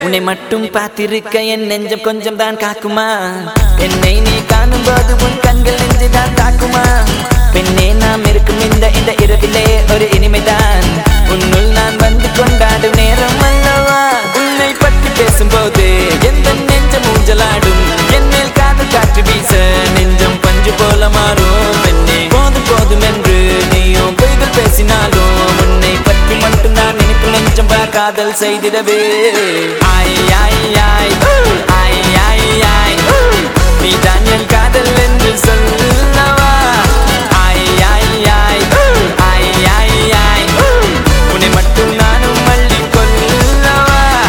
உன்னை மட்டும் பார்த்திருக்க என் நெஞ்சம் கொஞ்சம் தான் காக்குமா என்னை நீ காணும் போது உன் கண்கள் நெஞ்சு தான் தாக்குமா பெண்ணே நாம் இருக்கும் இந்த இந்த இரவிலே ஒரு இனிமைதான் உன்னுள் நான் வந்து கொண்டாடும் நேரம் அல்லவா உன்னை பற்றி பேசும்போது எந்த நெஞ்சம் ஊஞ்சலாடும் என்னில் காதல் காற்று வீச நெஞ்சம் பஞ்சு போல மாறும் பெண்ணே போதும் போதும் என்று நீயும் பொய்கள் பேசினாலும் உன்னை பற்றி மட்டும் நான் நினைப்பு நெஞ்சம் பா காதல் செய்திடவே ஆய் ஆய் ஆய்